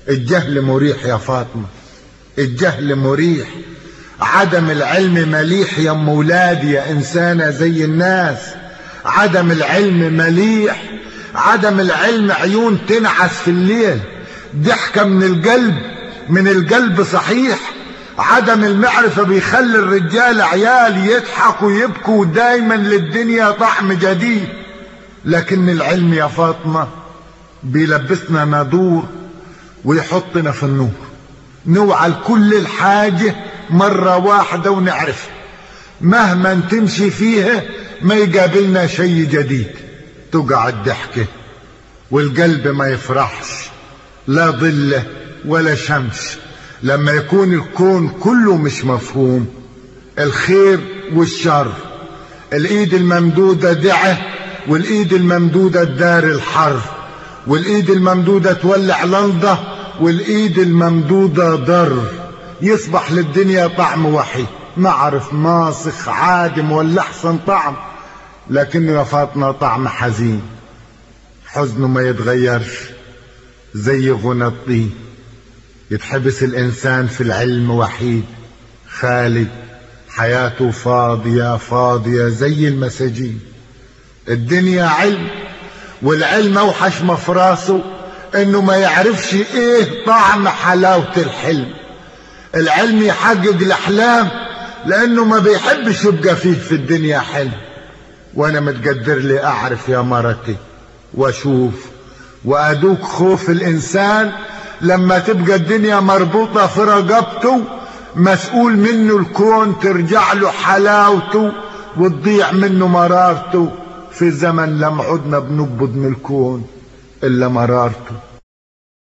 الجهل مريح يا فاطمة الجهل مريح عدم العلم مليح يا ام ولادي يا انسانة زي الناس عدم العلم مليح عدم العلم عيون تنعس في الليل ضحكة من القلب من القلب صحيح عدم المعرفة بيخلي الرجال عيال يضحكوا ويبكوا دايما للدنيا طعم جديد لكن العلم يا فاطمة بيلبسنا نادور ويحطنا في النور نوعى كل الحاجة مرة واحدة ونعرفها مهما تمشي فيها ما يقابلنا شيء جديد تقع الضحكة والقلب ما يفرحش لا ظل ولا شمس لما يكون الكون كله مش مفهوم الخير والشر الايد الممدودة دعة والايد الممدودة دار الحر والايد الممدودة تولع لنضة والايد الممدودة ضر يصبح للدنيا طعم وحي معرف ماسخ عادم ولا احسن طعم لكنه يا فاطمة طعم حزين حزنه ما يتغيرش زي غنى الطين يتحبس الانسان في العلم وحيد خالد حياته فاضية فاضية زي المساجين الدنيا علم والعلم اوحش ما في راسه انه ما يعرفش ايه طعم حلاوة الحلم العلم يحقق الاحلام لانه ما بيحبش يبقى فيه في الدنيا حلم وانا متقدر لي اعرف يا مرتي واشوف وادوك خوف الانسان لما تبقى الدنيا مربوطة في رقبته مسؤول منه الكون ترجع له حلاوته وتضيع منه مرارته في زمن لم عدنا بنقبض من الكون الا مرارته